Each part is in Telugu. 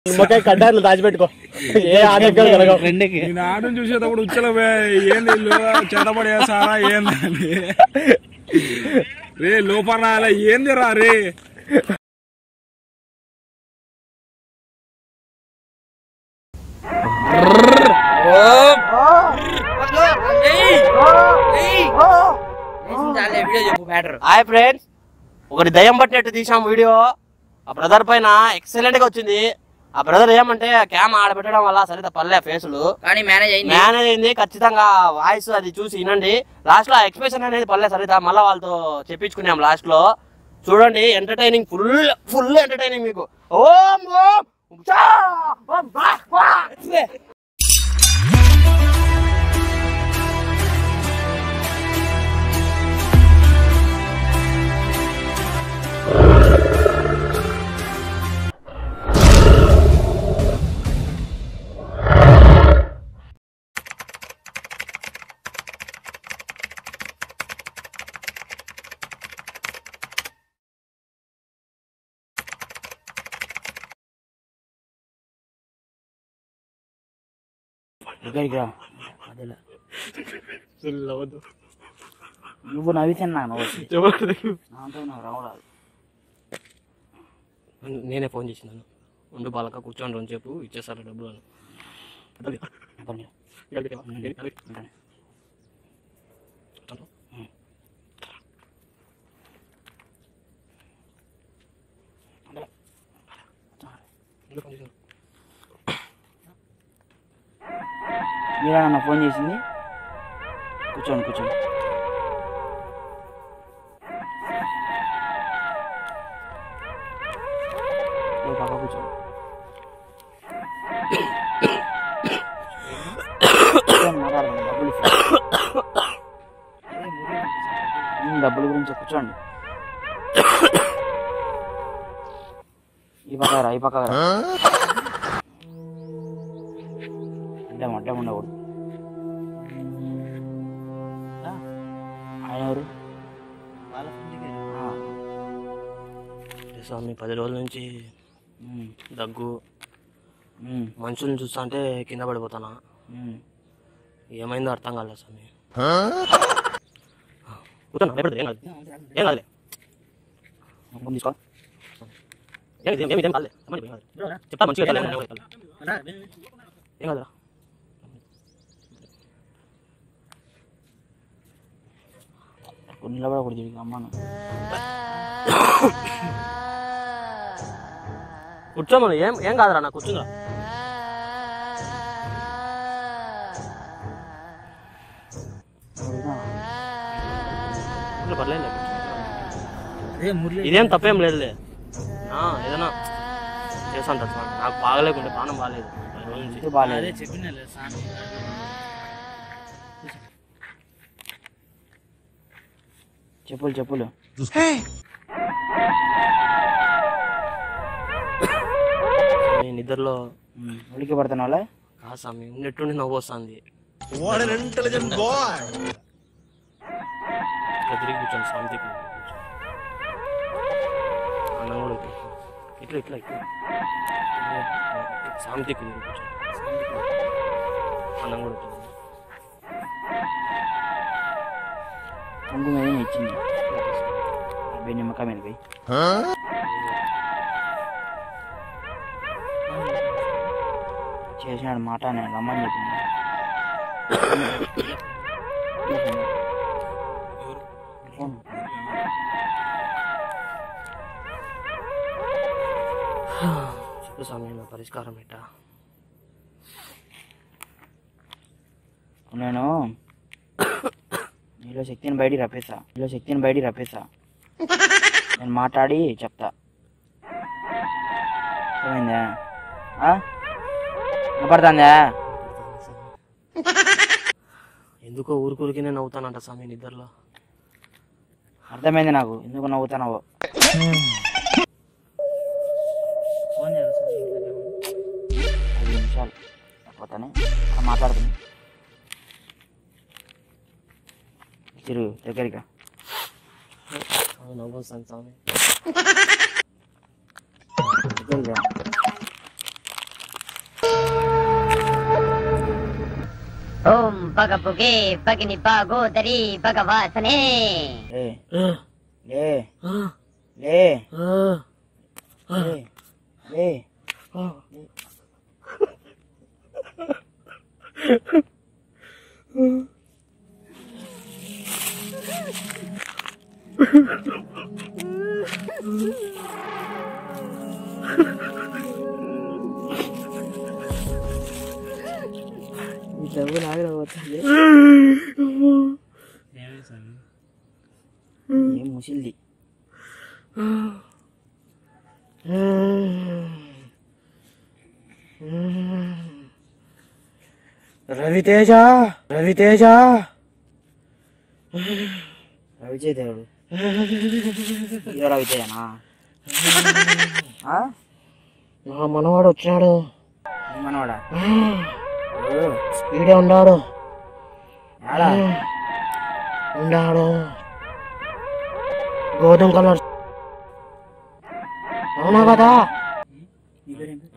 నిమ్మకాయ కడ్డాలు దాచిపెట్టుకో ఏ ఆటంకాలు కలగవు ఈ నాడుని చూసేటప్పుడు ఉచ్చల ఏంది ఇల్లు చేతపడి సారా ఏందని రే లోపల రాలే ఏంది రా రే హాయ్ ఫ్రెండ్స్ ఒకటి దయ్యం పట్టినట్టు తీసాం వీడియో ఆ బ్రదర్ పైన ఎక్సలెంట్ గా వచ్చింది ఆ బ్రదర్ ఏమంటే క్యామ్ ఆడ పెట్టడం వల్ల సరిత పల్లె ఫేసులు కానీ మేనేజ్ అయింది మేనేజ్ అయింది ఖచ్చితంగా వాయిస్ అది చూసి వినండి లాస్ట్ లో ఎక్స్ప్రెషన్ అనేది పల్లె సరిత మళ్ళీ వాళ్ళతో చెప్పించుకున్నాం లాస్ట్ లో చూడండి ఎంటర్టైనింగ్ ఫుల్ ఫుల్ ఎంటర్టైనింగ్ మీకు ఓం ఓం ఉషా, ఓం బా, బా. దగ్గరికి రా అదేలా నువ్వు నవ్వితేనా నువ్వు వచ్చి నాతో నువ్వు రావడాలి నేనే ఫోన్ చేసినాను ఉండు బాలక కూర్చోండి అని చెప్పు ఇచ్చేస్తారు డబ్బులు అని పని. ఉంటాను. మీరా నన్ను ఫోన్ చేసింది కూర్చోండి కూర్చోండి ఏ పక్క కూర్చోండి కూర్చోండి, మాట్లాడదాం డబ్బులు ఇస్తాను ఉమ్, డబ్బుల గురించి కూర్చోండి ఈ పక్క రా ఈ పక్క రా అడ్డం అడ్డం ఉండకూడదు రా. ఆయన ఎవరు ఆ, స్వామి పది రోజుల నుంచి ఉమ్, దగ్గు ఉమ్, మనుషుల్ని చూస్తా అంటే కింద పడిపోతానా ఉమ్. ఏమైందో అర్థం కాలేదు స్వామి కూర్చోన్నా భయపడదు ఏం కాదు ఏం కాదులే ముఖం తీసుకో ఏం ఏం ఏం కాదులే సంబంధం ఏం కాదు చెప్తా మంచిగా చెప్తాలే, ఏం కాదు. ఏం కాదురా నిలబడకూడదు వీడికి అమ్మాను కూర్చోమని ఏం ఏం కాదురా నాకు కూర్చుందా కూర్చో, పర్లేదు ఇదేం తప్పేం లేదులే ఆ, ఏదైనా చేస్తాను స్వామి నాకు బాగలేకుంటే ప్రాణం బాగాలేదు పది రోజుల నుంచి ఇది బాగాలేదు చెప్పులు చెప్పులు నేను నిద్రలో ఉమ్, ఉలికి పడుతున్నా వాళ్ళ కాదు స్వామి ఉన్నట్టుండి నవ్వు వస్తుంది ఇట్లా తిరిగి కూర్చోండి స్వామి తిరిగి కూర్చో. అన్నం కూడా ఇట్లా ఇట్లా ఇట్లా స్వామి తిరిగి కూర్చో అన్నం కూడా ఇట్లా. కుంకుమ ఏదైనా ఇచ్చింది అబ్బాయి నిమ్మకాయ మీద పోయి చేసినాడు మాట నేను రమ్మని చెప్పింది ఫోన్. చెప్పు స్వామి నా పరిష్కారం ఎట్టా నేను నీలో శక్తిని బయటికి రప్పేసా నీలో శక్తిని బయటికి రప్పేసా నేను మాట్లాడి చెప్తా ఏమైందా ఆ? వినపడుతుందా ఎందుకో ఊరికూరికినే నవ్వుతానంట స్వామి నిద్రలో అర్థమైంది నాకు ఎందుకు నవ్వుతున్నావో ఐదు నిమిషాలు పోతానే మాట్లాడుతున్నా తిరుగు దగ్గరికి స్వామి నవ్వు వస్తుంది స్వామి దగ్గరికి రా. ఓం పగ పుగే పగిని పాగోదరి భగవాసనే లే ఆ, లే ఆ, లే ఆ, లే లే ఆ. ఈ డబ్బు లాగకపోతుంది ఏం ముసిల్ది రవితేజ రవితేజ రవిచేతేవుడు ఇదో రవితేజనా ఆ? నా మనవాడు వచ్చినాడు నీ మనవాడా ఈడే ఉన్నాడు ఆడా ఉన్నాడు గోధుమ కలర్ అవునా కదా నీ పేరేం పేరు?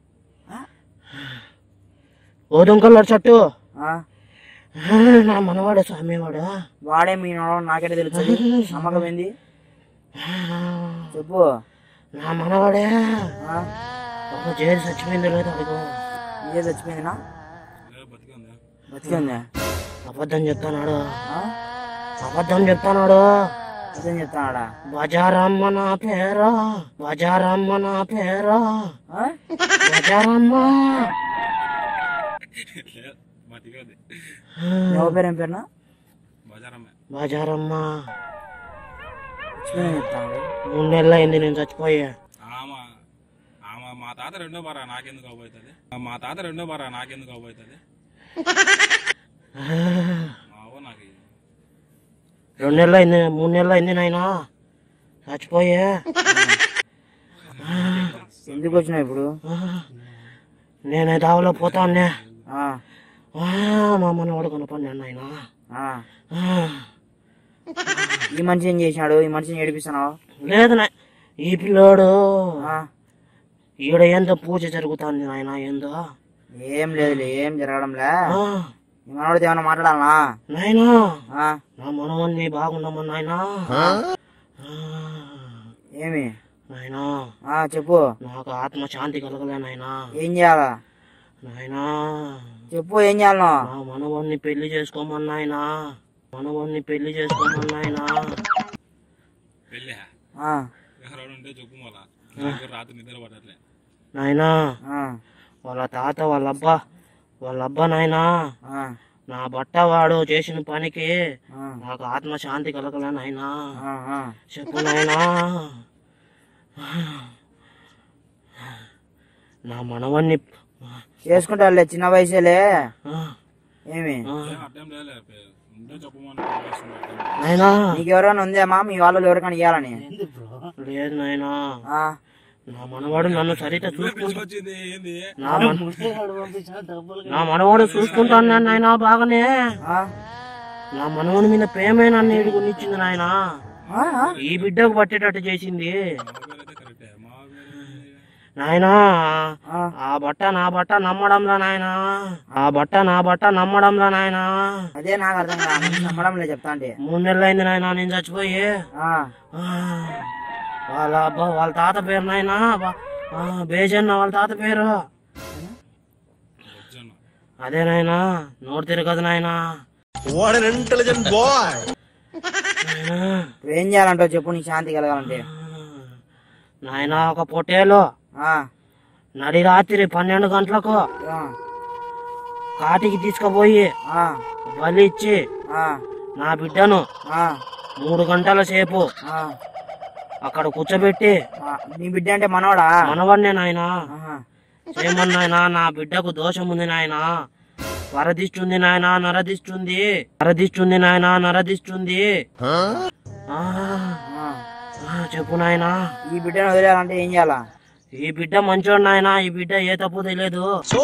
గోధుమ కలర్ షర్టు ఆ? నా మనవాడు స్వామివాడు వాడే మీ మనవాడు నాకైతే తెలుస్తుంది నమ్మకం ఏంది చెప్పు నా మనవాడే ఆ? ఒక జైలు చచ్చిపోయింది లేదు అడుగు ఇదే చచ్చిపోయిందినా బతికిందా బతికి ఉందా అబద్ధం చెప్తున్నాడు ఆ? అబద్ధం చెప్తున్నాడు అదేం చెప్తానాడా బజారమ్మ నా పేరు బజారమ్మ నా పేరు ఆ? బజారమ్మ బతికేది ఎవరి పేరు ఏం పేరునా బజారమ్మే బజారమ్మ చచ్చిపోయింది చెప్తాడు మూడు నెలలు అయింది నేను చచ్చిపోయి ఆమె ఆమె మా తాత రెండో బారా నాకెందుకు అవబోతుంది మా తాత రెండో బారా నాకెందుకు అవబోతుంది మా అవ్వ నాకు ఇయ్యి. రెండు నెలలు అయింది మూడు నెలలు అయింది నాయన చచ్చిపోయి ఎందుకు వచ్చినావు ఇప్పుడు నేను దావలో పోతానే ఆ, మా మనవాడు కనపడినాడు నాయన ఆ. ఈ మనిషి ఏం చేసినాడు ఈ మనిషిని ఏడిపిస్తున్నావు లేదు నా ఈ పిల్లోడు ఆ, ఈడ ఏందో పూజ జరుగుతుంది నాయన ఏందో ఏం లేదులే ఏం జరగడంలే ఆ, ఈ మనవాడితో ఏమైనా మాట్లాడాలనా నాయనా ఆ, నా మనవన్ని బాగున్నామని నాయనా ఆ, ఏమి నాయనా ఆ చెప్పు నాకు ఆత్మ శాంతి కలగలే నాయనా ఏం చేయాలా నాయనా చెప్పు ఏం చేయాలను నా మనవన్ని పెళ్లి చేసుకోమని నాయనా మనవన్ని పెళ్లి చేసుకోమని నాయనా పెళ్ళి ఆ, ఎవరైనా ఉంటే చెప్పు మళ్ళా నాకు రాత్రి నిద్ర పడట్లే నాయనా ఆ, వాళ్ళ తాత వాళ్ళ అబ్బా వాళ్ళ అబ్బా నాయనా ఆ, నా బట్ట వాడు చేసిన పనికి ఆ, నాకు ఆత్మ శాంతి కలగలే నాయనా ఆ, ఆ. చెప్పు నాయనా నా మనవన్ని చేసుకుంటారులే చిన్న వయసులే ఆ, ఏమి ఆ, ఏం అర్థం లేదు ఉంటే చెప్పమని వస్తున్నారు. నాయనా నీకెవరైనా ఉందేమా మీ వాళ్ళు ఎవరికైనా ఇవ్వాలని లేదు నాయనా ఆ, నా మనవాడు నన్ను సరిగ్గా చూసుకుంటా వచ్చింది ఏంది నా మన- నా మనవాడు చూసుకుంటాను నాయన బాగానే ఆ, నా మనవని మీద ప్రేమే నన్ను ఎడుగునిచ్చింది నాయన ఆ, ఆ. ఈ బిడ్డకు పట్టేటట్టు చేసింది మా పేరు అయితే కరెక్టే మా పేరు ఏంది? నాయనా ఆ. ఆ బట్ట నా బట్ట నమ్మడంలా నాయనా ఆ బట్ట నా బట్ట నమ్మడంలా నాయనా అదే నాకు అర్థం కాదు నమ్మడంలే చెప్తా అంటే మూడు నెలలు అయింది నాయన నేను చచ్చిపోయి ఆ, ఆ, వాళ్ళ అబ్బా వాళ్ళ తాత పేరు నాయనా బా- ఆ, బేజన్న వాళ్ళ తాత పేరు వచ్చాను అదే నాయనా నోరు తిరగదు నాయనా నాయనా ఇప్పుడు ఏం చేయాలంటావు చెప్పు నీకు శాంతి కలగాలంటే నాయనా ఒక పొట్టేలో ఆ, నడి రాత్రి పన్నెండు గంటలకు ఆ, కాటికి తీసుకుపోయి ఆ, బలి ఇచ్చి ఆ, నా బిడ్డను ఆ, మూడు గంటల సేపు ఆ, అక్కడ కూర్చోబెట్టి ఆ. నీ బిడ్డ అంటే మనవాడా మనవన్నే నాయనా ఆహా. చేయమన్నాయనా నా బిడ్డకు దోషం ఉంది నాయనా వరదిస్తుంది నాయనా నరదిస్తుంది వరదిస్తుంది నాయనా నరదిస్తుంది ఆ, ఆ. ఆ, చెప్పు నాయనా ఈ బిడ్డను వదిలేయాలంటే ఏం చేయాలా ఈ బిడ్డ మంచోడు నాయనా ఈ బిడ్డ ఏ తప్పు తెలియదు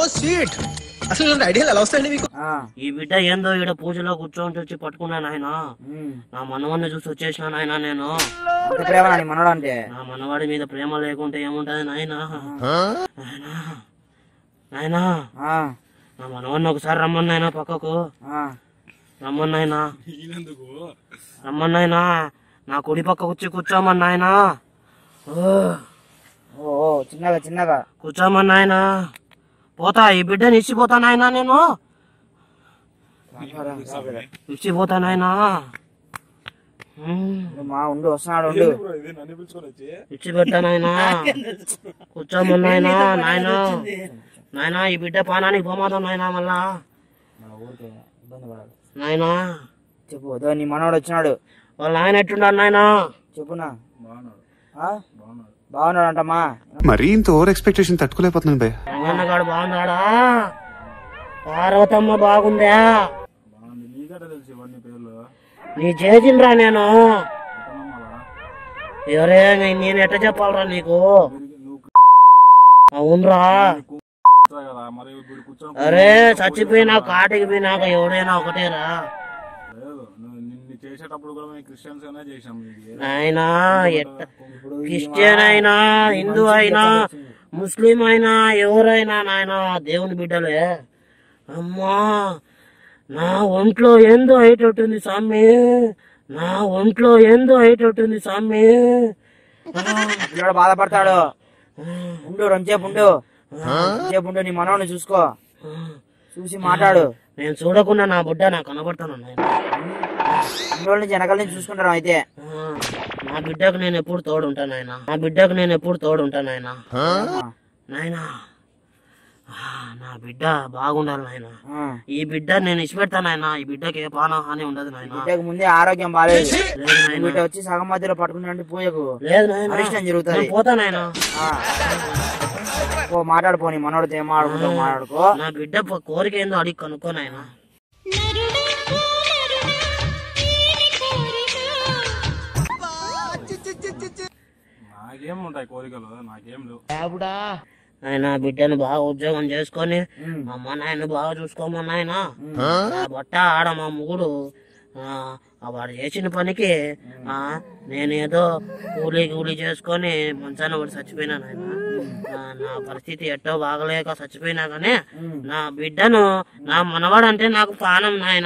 ఆ, ఈ బిడ్డ ఏందో ఈడ పూజలో కూర్చొని వచ్చి పట్టుకున్నా నాయనా ఉమ్. నా మనవన్ని చూసి వచ్చేసిన నాయనా నేను అంత ప్రేమ నీ మనవాడు అంటే నా మనవాడి మీద ప్రేమ లేకుంటే ఏముంటది నాయనా నాయనా నాయనా ఆ, నా మనవన్ని ఒకసారి రమ్మన్నాయినా పక్కకు ఆ, రమ్మన్నాయినా ఈయనెందుకు రమ్మన్నాయినా నా కుడి పక్క వచ్చి కూర్చోమన్నాయినా ఓ ఓ ఓ, చిన్నగా చిన్నగా కూర్చోమన్నాయినా పోతా ఈ బిడ్డని ఇచ్చిపోతానాయనా నేను ఇచ్చిపోతానాయనా ఉమ్, మా ఉండు వస్తున్నాడు ఉండు ఇది నన్ను పిలుచుకొని వచ్చి ఇచ్చి పెట్టానాయనా కూర్చోమన్నాయనా నాయనా నాయనా ఈ బిడ్డ పానానికి ప్రమాదం నాయనా మళ్ళా నా ఊరికే ఇబ్బంది పడాలి నాయనా చెప్పు దో నీ మనవాడు వచ్చినాడు వాళ్ళ నాయన ఎట్టున్నాడు నాయనా చెప్పునా బాగున్నాడు ఆ? బాగున్నాడు అంటమ్మా మరీ ఇంత ఓవర్ ఎక్స్పెక్టేషన్ తట్టుకోలేకపోతున్నాను భయ్య రంగన్నగాడు బాగున్నాడా పార్వతమ్మ బాగుందా బాగుంది నీకట తెలుసు ఇవన్నీ పేర్లు నీ చేసిండ్రా నేను నమ్మాలా ఎవరే నే- నేను ఎట్ట చెప్పాలరా నీకు నువ్వు అవునరా కూర్చోవు కదా మరి ఇప్పుడు కూర్చొని అరే చచ్చిపోయినా కాటికి పోయినాక ఎవడైనా ఒకటేరా లేదు నువ్వు నిన్ను చేసేటప్పుడు కూడా మేము క్రిస్టియన్స్ గానే చేసాం నీకు నాయనా ఎట్ట క్రిస్టియన్ అయినా హిందూ అయినా ముస్లిం అయినా ఎవరైనా నాయనా దేవుని బిడ్డలే అమ్మా నా ఒంట్లో ఏందో అయ్యేటట్టుంది స్వామి నా ఒంట్లో ఏందో అయ్యేటట్టుంది స్వామి పిల్లడు బాధపడతాడు ఉండు రెంసేపు ఉండు రెంసేపు ఉండు నీ మనవని చూసుకో చూసి మాట్లాడు నేను చూడకుండా నా బుడ్డ నాకు కనబడతాను నాయన ఇన్ని రోజుల నుంచి వెనకాల నుంచి చూసుకుంటారు అయితే నా బిడ్డకు నేను ఎప్పుడు తోడు ఉంటాను ఆయన నా బిడ్డకు నేను ఎప్పుడు తోడు ఉంటాను ఆయన నాయనా ఆ, నా బిడ్డ బాగుండాలి నాయన ఆ. ఈ బిడ్డ నేను ఇచ్చిపెడతాను నాయన ఈ బిడ్డకి ఏ పాన హాని ఉండదు నాయన బిడ్డకు ముందే ఆరోగ్యం బాగాలేదు లేదు నాయన బిడ్డ వచ్చి సగం మధ్యలో పట్టుకున్నట్టు పోయకు లేదు నాయన అరిష్టం జరుగుతుంది నేను పోతా నాయన ఆ. పో మాట్లాడుకో నీ మనోడితో ఏం మాట్లాడుకుంటావు మాట్లాడుకో నా బిడ్డ ప- కోరిక ఏందో అడిగి కనుక్కో నాయన నాకేం ఉంటాయి కోరికలు నాకేం లేవు ఆయన బిడ్డను బాగా ఉద్యోగం చేసుకొని మా అమ్మ నాయన బాగా చూసుకోమా నాయన నా బట్ట ఆడ మా ముగుడు ఆ, ఆ వాడు చేసిన పనికి ఆ నేను ఏదో కూలీ కూలీ చేసుకొని మంచాన పడి చచ్చిపోయినా నాయన ఆ, నా పరిస్థితి ఎట్టో బాగలేక చచ్చిపోయినా కానీ నా బిడ్డను నా మనవాడు అంటే నాకు ప్రాణం నాయన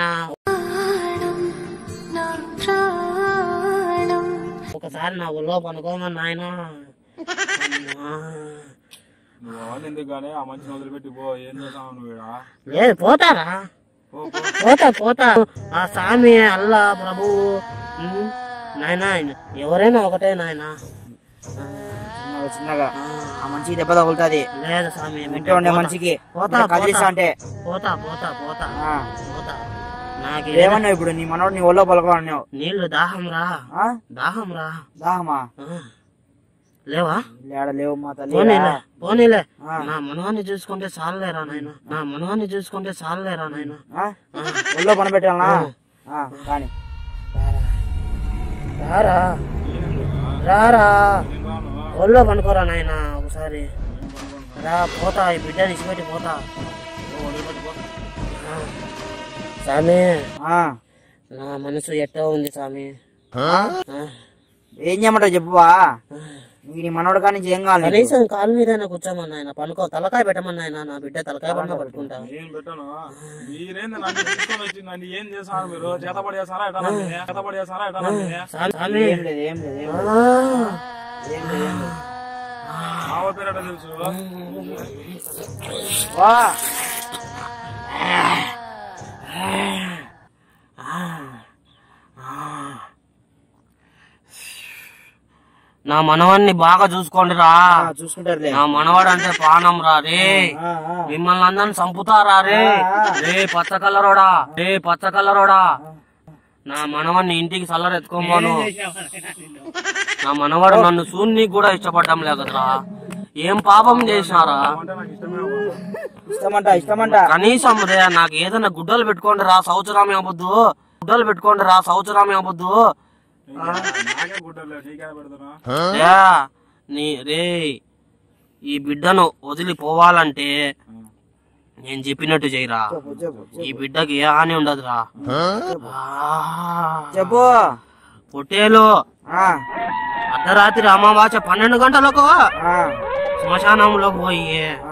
ఒకసారి నా ఒళ్ళో పనుకోమని నాయన అమ్మా. నువ్వు అవన్నీ ఎందుకు కానీ ఆ మంచిని వదిలిపెట్టి పో ఏం చేస్తావు నువ్వు ఈడ? లేదు పోతారా పో, పో. పోతా పోతా ఆ స్వామి అల్లా ప్రభు ఉమ్, నాయనా ఎవరైనా ఒకటే నాయనా చిన్నగా చిన్నగా ఆ మనిషికి దెబ్బ తగులుతుంది లేదు స్వామి బిడ్డ ఇంట్లో ఉండే పోతా. మనిషికి పోతా ఇంకా కదిలిస్తా పోతా అంటే పోతా పోతా పోతా ఆ. పోతా నాకు ఏమన్నావు ఇప్పుడు నీ మనోడు నీ ఒళ్ళో పలకమన్నావు నీళ్లు దాహం రా ఆ? దాహం రా దాహమా ఆ. లేవా లేడ లేవు మా తల్లి పోనీలే పోనీలే ఆ. నా మనవాన్ని చూసుకుంటే చాలులేరా నాయన నా మనవాన్ని చూసుకుంటే చాలులేరా నాయన ఆ? ఒళ్ళో పని పెట్టాలనా ఆ, కానీ రారా రారా ఒళ్ళో పనుకోరా నాయన ఒకసారి రా పోతా ఈ బిడ్డని ఇచ్చిపెట్టి పోతా ఆ. స్వామి ఆ. నా మనసు ఎట్టో ఉంది స్వామి ఆ? ఆ. ఏం చేయమంటావు చెప్పువా నీకు నీ మనోడు కానీ ఏం కావాలి నీకు? కనీసం కాలు మీదైనా కూర్చోమన్నా ఆయన పనుకో తలకాయ పెట్టమన్నా ఆయన నా బిడ్డ తలకాయ పడిన పట్టుకుంటా నేను పెట్టాను మీరేంది నన్ను తీసుకొని వచ్చి నన్ను ఏం చేస్తున్నారు మీరు చేతపడి చేస్తారా ఎటా నన్ను? చేతపడి చేస్తారా ఎటా నన్ను? స్వామి స్వామి. ఏం లేదు ఏం లేదు ఏం ఆ. లేదు ఏం లేదు ఏం లేదు మా ఊరి పేరు ఎటా తెలుసు వా నా మనవాన్ని బాగా చూసుకోండి రా ఆ, చూసుకుంటారులే నా మనవాడు అంటే ప్రాణం రా రే ఆ, ఆ. మిమ్మల్ని అందరిని చంపుతారా రే రే పచ్చ కలరోడా రే పచ్చ కలరోడా నా మనవాడిని ఇంటికి చల్లరెత్తుకోమను నా మనవాడు నన్ను శూన్నికి కూడా ఇష్టపడడం లేకరా ఏం పాపం చేసినారా అంటే నాకు ఇష్టమే అవ్వదు. ఇష్టమంట ఇష్టమంట కనీసం రే నాకు ఏదైనా గుడ్డలు పెట్టుకోండి రా సంవత్సరం అవ్వద్దు గుడ్డలు పెట్టుకోండి రా సంవత్సరం అవ్వద్దు నాకే గుడ్డలు లేవు, నీకే పెడతాను రే, నీ రే ఈ బిడ్డను వదిలిపోవాలంటే నేను చెప్పినట్టు చేయరా చెప్పు చెప్పు ఈ బిడ్డకి ఏ హాని ఉండదురా ఆ, చెప్పు పొట్టేలు ఆ, అర్ధరాత్రి అమావాస్య పన్నెండు గంటలకు ఆ, శ్మశానంలోకి పోయి ఆ.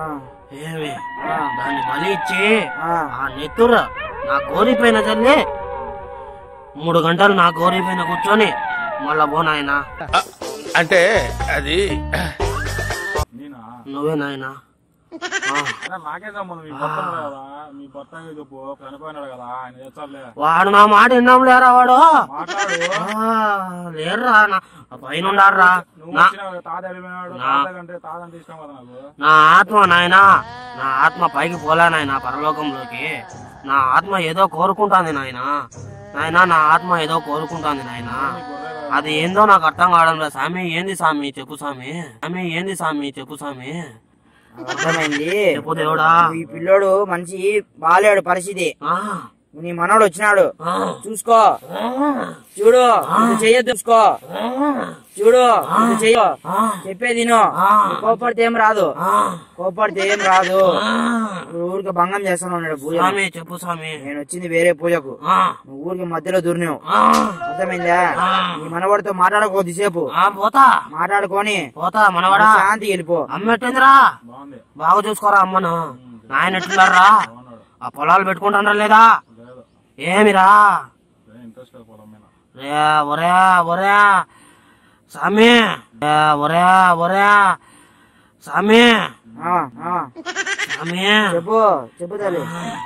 ఏమి ఆ, దాన్ని బలి ఇచ్చి ఆ. ఆ నెత్తురు నా కోరిపోయిన తల్లి మూడు గంటలు నా కోరిపోయిన కూర్చొని మళ్ళా పో నాయనా అంటే అది నేనా నువ్వే నాయనా ఆ, అరే నాకే సంబంధం మీ భర్త ఉన్నాడు కదా మీ భర్త చెప్పు చనిపోయినాడు కదా ఆయన చేస్తారులే వాడు నా మాట విన్నాం లేరా వాడు మాట్లాడు ఆ, లేరురా నా పైన ఉండారా నువ్వు నా వచ్చిన తాత వెళ్ళిపోయినాడు తాత కంటే తాత అంటే ఇష్టం కదా నాకు నా ఆత్మ నాయనా నా ఆత్మ పైకి పోలే నాయనా పరలోకంలోకి నా ఆత్మ ఏదో కోరుకుంటాంది నాయనా నాయనా నా ఆత్మ ఏదో కోరుకుంటాంది నాయనా అది ఏందో నాకు అర్థం కావడం లేదు స్వామి ఏంది స్వామి చెప్పు స్వామి స్వామి ఏంది స్వామి చెప్పు స్వామి అర్థమైంది చెప్పు దేవుడా ఈ పిల్లోడు మంచి బాలేడు పరిస్థితి ఆ, నీ మనోడు వచ్చినాడు ఆ, చూసుకో చూడు ఇది చెయ్యొద్దు చూసుకో చూడు ఇది చెయ్యో చెప్పేది విను. నువ్వు కోపడితే ఏం రాదు ఆ, కోపడితే ఏం రాదు ఆ. ఇప్పుడు ఊరికి భంగం చేస్తాను ఉన్నాడు పూజ స్వామి చెప్పు స్వామి నేను వచ్చింది వేరే పూజకు ఆ, నువ్వు ఊరికి మధ్యలో దూరినావు ఆ, అర్థమైందా నీ మనవాడితో మాట్లాడకొద్దిసేపు ఆ, పోతా మాట్లాడుకొని పోతా మనవాడా శాంతి వెళ్ళిపో అమ్మెట్టిందిరా బాగుంది బాగా చూసుకోరా అమ్మను నాయన ఎట్లున్నారా ఆ పొలాలు పెట్టుకుంటారా లేదా లేదు ఏమిరా ఇంట్రెస్ట్ లేదు పొలం మీద రే ఒరే ఒరే స్వామి రే ఒరే ఒరే స్వామి ఆ, ఆ. స్వామి చెప్పు చెప్పు తల్లి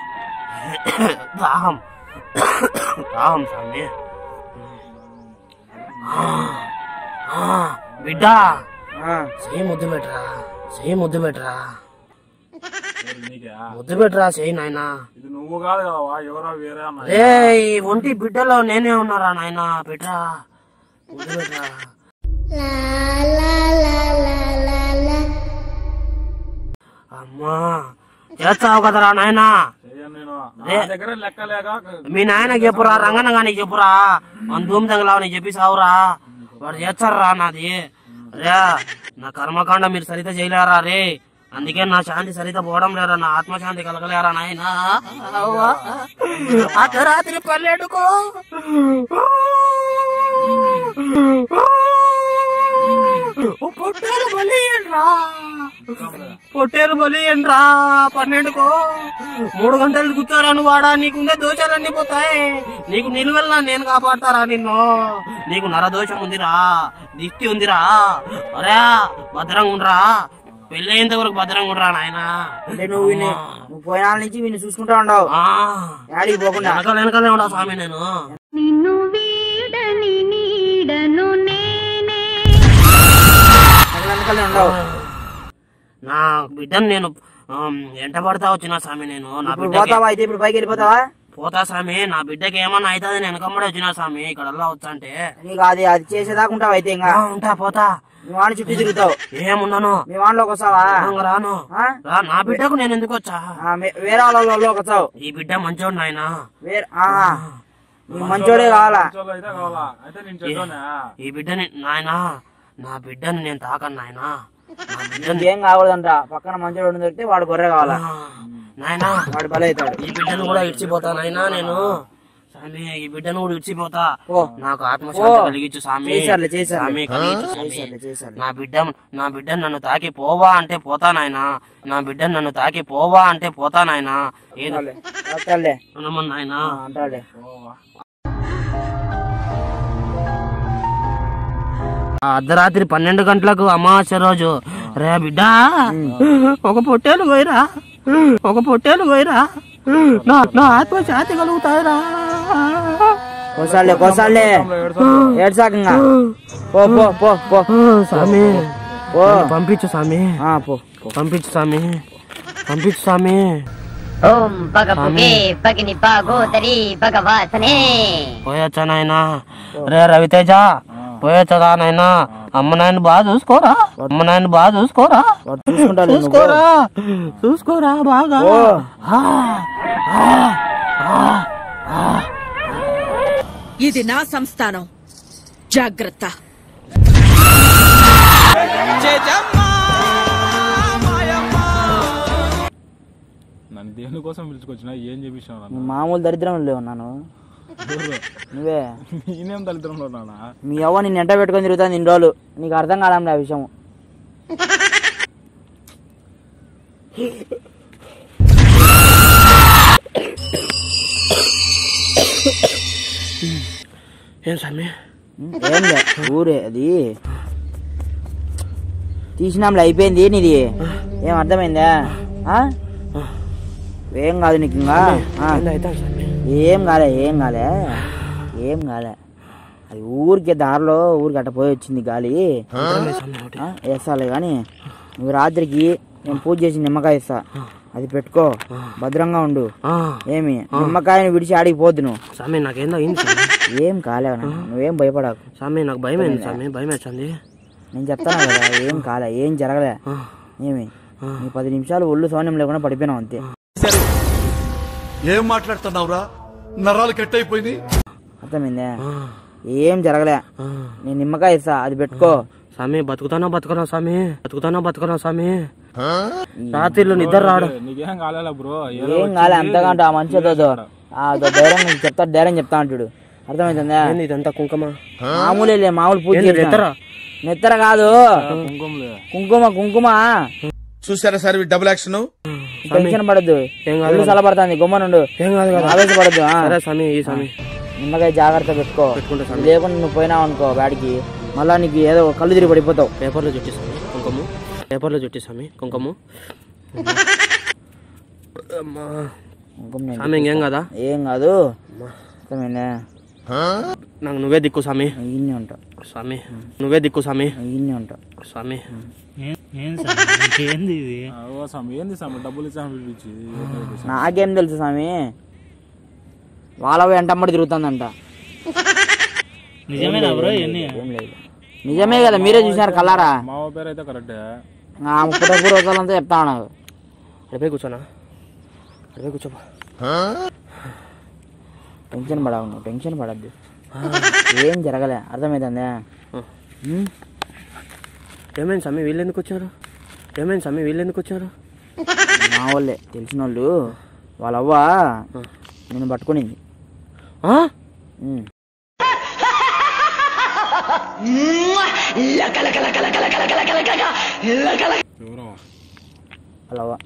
దాహం దాహం స్వామి ఆ, ఆ, బిడ్డ ఆ, చేయి ముద్దు పెట్టరా చేయి ముద్దు పెట్టరా ఎవరు నీకే ముద్దు పెట్టరా చేయి నాయనా ఇది నువ్వు కాదు కదా ఎవరో వేరే అన్న రే ఈ ఒంటి బిడ్డలో నేనే ఉన్నారా నాయనా పెట్టరా ముద్దు పెట్టరా అమ్మా చేస్తావు కదరా నాయనా చెయ్యను నేను నా దగ్గర లెక్క లేక మీ నాయనకి చెప్పురా రంగన్న గానికి చెప్పురా మన ధూమ్ దంగలావు నీకు చెప్పి సావురా వాడు చేస్తారా నాది రే నా కర్మకాండ మీరు సరిత చేయలేరా రే అందుకే నా శాంతి సరిత పోవడం లేరా నా ఆత్మశాంతి కలగలేరా నాయన అర్ధరాత్రి పల్లెడుకో పొట్టేలు బలియండ్రా పొట్టేలు బలియండ్రా పన్నెండుకో మూడు గంటలు కూర్చోరాను వాడా నీకుండే దోషాలన్నీ పోతాయి నీకు నిలువెల్లా నేను కాపాడతారా నిన్ను నీకు నరదోషం ఉందిరా దిష్టి ఉందిరా అరే భద్రంగా ఉండరా పెళ్ళేంత వరకు భద్రంగా ఉండరా నాయనా అంటే నువ్వు విని నువ్వు పోయినాల నుంచి వీడిని చూసుకుంటా ఉండవు ఆ, యాడికి పోకుండా వెనకాల వెనకాలే ఉండవు స్వామి నేను నిన్ను వీడని నీడను నేనే వెనకాల వెనకాలే ఉండవు నా బిడ్డను నేను ఆమ్, ఎంట పడతా వచ్చిన స్వామి నేను నా ఇప్పుడు బిడ్డకి పోతావా అయితే ఇప్పుడు పైకి వెళ్ళిపోతావా పోతా స్వామి నా బిడ్డకి ఏమన్నా అవుతుంది నేను వెనకమ్మడే వచ్చిన స్వామి ఇక్కడ వచ్చా అంటే నీకు అది అది చేసేదాకా ఉంటావు అయితే ఇంకా ఆ, ఉంటా పోతా మీ వాడిని చుట్టూ తిరుగుతావు ఏమున్నాను మీ వాడిలోకి వస్తావా ఇంక రాను ఆ? రా నా బిడ్డకు నేను ఎందుకు వచ్చా ఆ, మే- వేరే వాళ్ళలోకి వస్తావు ఈ బిడ్డ మంచోడు నాయనా వేరే ఆహా నీకు మంచోడే కావాలా మంచోళ్ళు అయితే కావాలా అయితే నేను చెడ్డోనే ఈ బిడ్డని నాయనా నా బిడ్డని నేను తాకను నాయనా నా బిడ్డని ఏం కాకూడదంట పక్కన మంచోడు ఉండి దొరికితే వాడు గొర్రె కావాలా ఆ, నాయనా వాడు బలవుతాడు ఈ బిడ్డను కూడా ఇడిచిపోతా నాయనా నేను స్వామి ఈ బిడ్డను కూడా ఇడిచిపోతా ఓ. నాకు ఆత్మశాంతి ఓ. కలిగించు స్వామి చేశారులే, చేశారులే. స్వామి కలిగించు స్వామి. చేశారులే, చేశారులే. నా బిడ్డ నా బిడ్డ నన్ను తాకి పోవా అంటే పోతా నాయనా నా బిడ్డ నన్ను తాకి పోవా అంటే పోతా నాయనా ఏదో వస్తాడులే అనమని నాయనా ఆ, అంటాడులే ఆ అర్ధరాత్రి పన్నెండు గంటలకు అమావాస్య రోజు రే బిడ్డ ఒక పొట్టేలు పోయిరా ఒక పొట్టేలు పోయిరా నా నా ఆత్మ శాంతి కలుగుతాయిరా కోసాలే కోసాలే ఏడ్సాకంగా పో పో పో పో స్వామి పో పంపించు స్వామి ఆ, పో పంపించు స్వామి పంపించు స్వామి ఓం పగ పుగే పగిని పాగోదరి భగవాసనే పోయొచ్చా నాయనా రే రవితేజ పోయొచ్చదా నాయనా అమ్మ నాయన బాగా చూసుకోరా అమ్మ నాయన బాగా చూసుకోరా వాడు చూసుకుంటాడు నువ్వు. చూసుకోరా చూసుకోరా బాగా ఓ. ఆ, ఆ, ఆ, ఆ. ఇది నా సంస్థానం జాగ్రత్త నన్ను దేనికోసం పిలుచుకొచ్చినా ఏం చేపించావు నువ్వు మామూలు దరిద్రం లేవు ఉన్నాను నువ్వే నేనేం దళిద్రంలో ఉన్నానా మీ అవ్వ నిన్ను ఎంట పెట్టుకొని తిరుగుతాను ఇన్ని రోజులు నీకు అర్థం కాలం ఆ విషయం ఏం స్వామి ఏం లే ఊరే అది తీసినాంలే అయిపోయింది నీది ఏం అర్థమైందా ఆ? ఏం కాదు నీకు ఇంకా ఆ. అవుతాను స్వామి ఏం కాలే ఏం కాలే ఏం కాలే అది ఊరికే దారిలో ఊరికి అట్ట పోయి వచ్చింది గాలి ఆ, వేస్తాలే కానీ నువ్వు రాత్రికి నేను పూజ చేసి నిమ్మకాయ ఇస్తా అది పెట్టుకో భద్రంగా ఉండు ఆ, ఏమి నిమ్మకాయని విడిచి ఆడికి పోద్దు నువ్వు స్వామి నాకేందో అయింది స్వామి ఏం కాలే నాన్న. నువ్వేం భయపడకు స్వామి నాకు భయం అయింది స్వామి భయం వేస్తుంది నేను చెప్తాను కదా ఏం కాలే ఏం జరగలే ఏమి నీ పది నిమిషాలు ఒళ్ళు సౌన్యం లేకుండా పడిపోయినావు అంతే ఏం మాట్లాడుతున్నావురా నరాలు కట్ అయిపోయింది అర్థమైందే ఏం జరగలే నేను నిమ్మకాయ ఇస్తా అది పెట్టుకో స్వామి బతుకుతానో బతుకున్నా స్వామి బతుకుతానో బతుకున్నా స్వామి రాత్రిలో నిద్ర రావడం నీకేం కాలేలా బ్రో ఏదో ఏం కాలే అంతకంటే ఆ మంచి అదో ధైర్యం నీకు చెప్తా ధైర్యం చెప్తా అంటాడు అర్థమవుతుందా ఏంది ఇదంతా కుంకుమ మామూలే లే, మామూలు పూజ ఏంది చేసిన. నెత్తరా? నెత్తర కాదు కుంకుమలే కుంకుమ కుంకుమ చూసారా సార్ ఈ డబుల్ యాక్షన్ టెన్షన్ పడద్దు ఏం కాదు ఒళ్ళు చల్లబడుతుంది గుమ్మనుండు ఏం కాదు కదా ఆవేశపడద్దు ఆ. సరే స్వామి ఈ స్వామి నిమ్మకాయ జాగ్రత్త పెట్టుకో పెట్టుకుంటా స్వామి. ఇది లేకుండా నువ్వు పోయినావు అనుకో బ్యాడికి మళ్ళా నీకు ఏదో కళ్ళు తిరిగి పడిపోతావు పేపర్లో చుట్టి స్వామి కుంకుమ పేపర్లో చుట్టి స్వామి కుంకుమ అమ్మా. కుంకుమ నేను- స్వామి ఇంకేం కదా ఏం కాదు అర్థమైందా నాకు నువ్వే దిక్కు స్వామి ఇన్ని ఉంటా స్వామి నువ్వే దిక్కు స్వామి ఇన్ని ఉంటా స్వామి ఓ స్వామి ఏంది స్వామి డబ్బులు ఇచ్చాము పిలిపించి నాకేం తెలుసు స్వామి వాళ్ళ వెంటమ్మడి తిరుగుతుందంట నిజమేనా బ్రో నిజమే కదా మీరే చూసినారు కల్లారా మా ఊ పేరు అయితే కరెక్టే ఆ ముప్పై డబ్బు రోజులంతా చెప్తా ఉన్నావు అడిపోయి కూర్చోనా అడిపోయి కూర్చోపా టెన్షన్ పడవు నువ్వు టెన్షన్ పడద్దు ఏం జరగలే అర్థమవుతుందా ఉమ్? ఏమైంది స్వామి వీళ్ళు ఎందుకు వచ్చారు ఏమైంది స్వామి వీళ్ళు ఎందుకు వచ్చారు మా వాళ్ళే తెలిసిన వాళ్ళు వాళ్ళ అవ్వ నేను పట్టుకునింది ఆ? ఉమ్. ఎవరో వాళ్ళ అవ్వ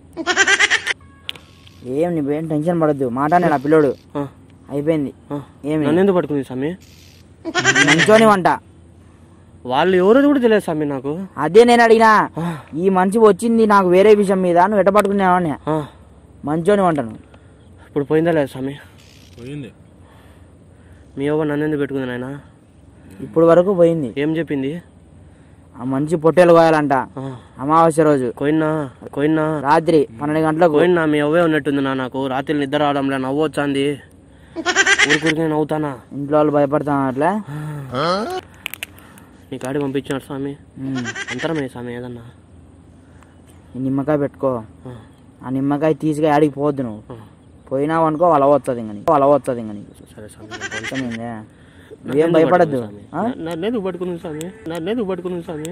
ఏం నువ్వేం టెన్షన్ పడద్దు మాట నేను ఆ పిల్లోడు ఆ. అయిపోయింది ఆ. ఏమి నన్ను ఎందుకు పట్టుకుంది స్వామి మంచోని వంట వాళ్ళు ఎవరో కూడా తెలియదు స్వామి నాకు అదే నేను అడిగినా ఈ మనిషి వచ్చింది నాకు వేరే విషయం మీద నువ్వు ఎట్ట పట్టుకున్నావని ఆ. మంచోని వంటను ఇప్పుడు పోయిందా లేదు స్వామి పోయింది మీ అవ్వ నన్ను ఎందుకు పెట్టుకుంది నాయన ఇప్పుడు వరకు పోయింది ఏం చెప్పింది ఆ మంచి పొట్టేలు కోయాలంట ఆ. అమావాస్య రోజు కోయినా కోయినా రాత్రి పన్నెండు గంటలకు కోయినా మీ అవ్వే ఉన్నట్టుంది నా నాకు రాత్రి నిద్ర రావడంలే నవ్వు వచ్చింది ఊరికూరికే నవ్వుతానా ఇంట్లో వాళ్ళు భయపడతాం అట్లా నీ కాడి పంపించినాడు స్వామి ఉమ్. అంతరమే స్వామి ఏదన్నా ఈ నిమ్మకాయ పెట్టుకో ఆ. ఆ నిమ్మకాయ తీసుకు ఆడికి పోవద్దు నువ్వు ఆ. పోయినావు అనుకో వాళ్ళ వస్తుంది ఇంక నీకు వాళ్ళ వస్తుంది ఇంక నీకు సరే స్వామి నేను పోతా. అర్థమైందే నువ్వేం భయపడద్దు ఆ? నన్నేది పట్టుకుని స్వామి నన్నేది పట్టుకుని స్వామి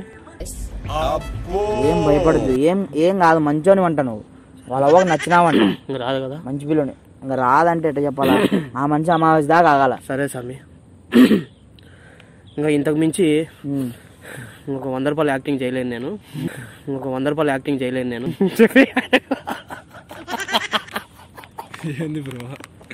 ఏం భయపడద్దు ఏం ఏం కాదు మంచోని వంట నువ్వు వాళ్ళ అవ్వకు నచ్చినావంట ఇంక రాదు కదా మంచి పిల్లని ఇంకా రాదంటే ఎట్ట చెప్పాలా ఆ మంచి అమావాస్య దాకా ఆగాల సరే స్వామి ఇంకా ఇంతకు మించి ఉమ్. ఇంకొక వంద రూపాయలు యాక్టింగ్ చేయలేను నేను ఇంకొక వంద రూపాయలు యాక్టింగ్ చేయలేను నేను ఏంది బ్రో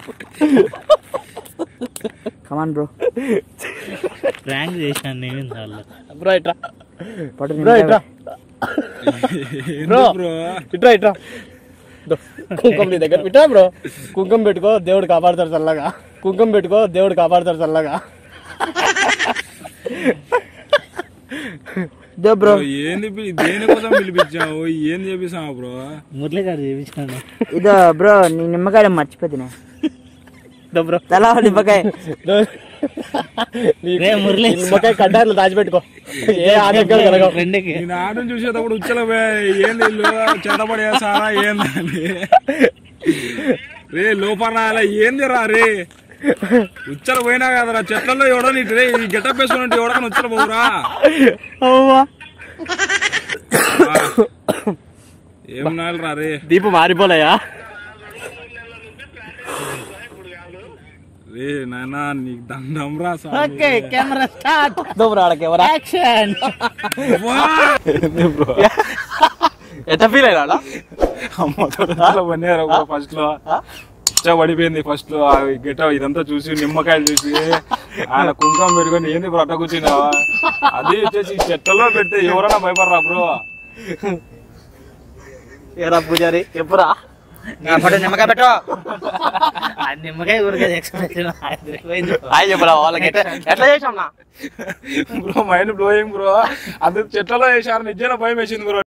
కమాన్ బ్రో ప్రాంక్ చేశాను నేను చాలా బ్రో ఇట్రా పట్టు బ్రో నిమ్మకాయ ఇట్రా బ్రో బ్రో ఇట్రా ఇట్రా దో, కుంకుమ నీ దగ్గర ఇట్రా బ్రో కుంకుమ పెట్టుకో దేవుడు కాపాడతాడు చల్లగా కుంకుమ పెట్టుకో దేవుడు కాపాడతాడు చల్లగా ఇదో బ్రో ఏంది పి- దేనికోసం పిలిపించావు ఏం చేపిస్తావు బ్రో మురళి గారు చేయించాను ఇదో బ్రో నీ నిమ్మకాయ మర్చిపోతున్నా దో బ్రో తలా ఒక నిమ్మకాయ దో. నీ రే మురళి. నీ నిమ్మకాయ కడ్డాలు దాచిపెట్టుకో ఏ ఆటంకాలు కలగవు ఫ్రెండ్కి నేను ఆటను చూసేటప్పుడు ఉచ్చల ఏంది ఇల్లు చేతపడేసారా ఏందని రే లోపల ఏంది రా రే ఉచ్చల పోయినా కదరా చెట్లలో ఎవడో నీ రే ఈ గెటప్ వేసుకున్నట్టు ఎవడో ఉచ్చల పోవురా అవ్వా ఏం నాలు రా రే దీపు మారిపోలేయా రే నాయనా నీకు దండం రా స్వామి. ఓకే కెమెరా స్టార్ట్ దో బ్రో ఆడకి ఎవరా యాక్షన్ వా! ఎంత ఫీల్ అయినా అమ్మ తొడలో పన్నారు ఫస్ట్ లో ఇచ్చా పడిపోయింది ఫస్ట్ లో ఆ గెట ఇదంతా చూసి నిమ్మకాయలు చూసి ఆయన కుంకుమ పెట్టుకొని ఏంది బ్రో అట్ట కూర్చున్నావా అది వచ్చేసి చెట్టలో పెడితే ఎవరైనా భయపడరా బ్రో ఏరా పూజారి ఎప్పురా నిమ్మకాయ పెట్టు ఆ నిమ్మకాయ ఊరికే ఎక్స్ప్రెషన్ హాయ్ చెప్పరా వాళ్ళకి ఎట్లా ఎట్లా చేసాం నా బ్రో మైండ్ బ్లోయింగ్ బ్రో అది చెట్లలో వేసారు నిజంగా భయం వేసింది బ్రో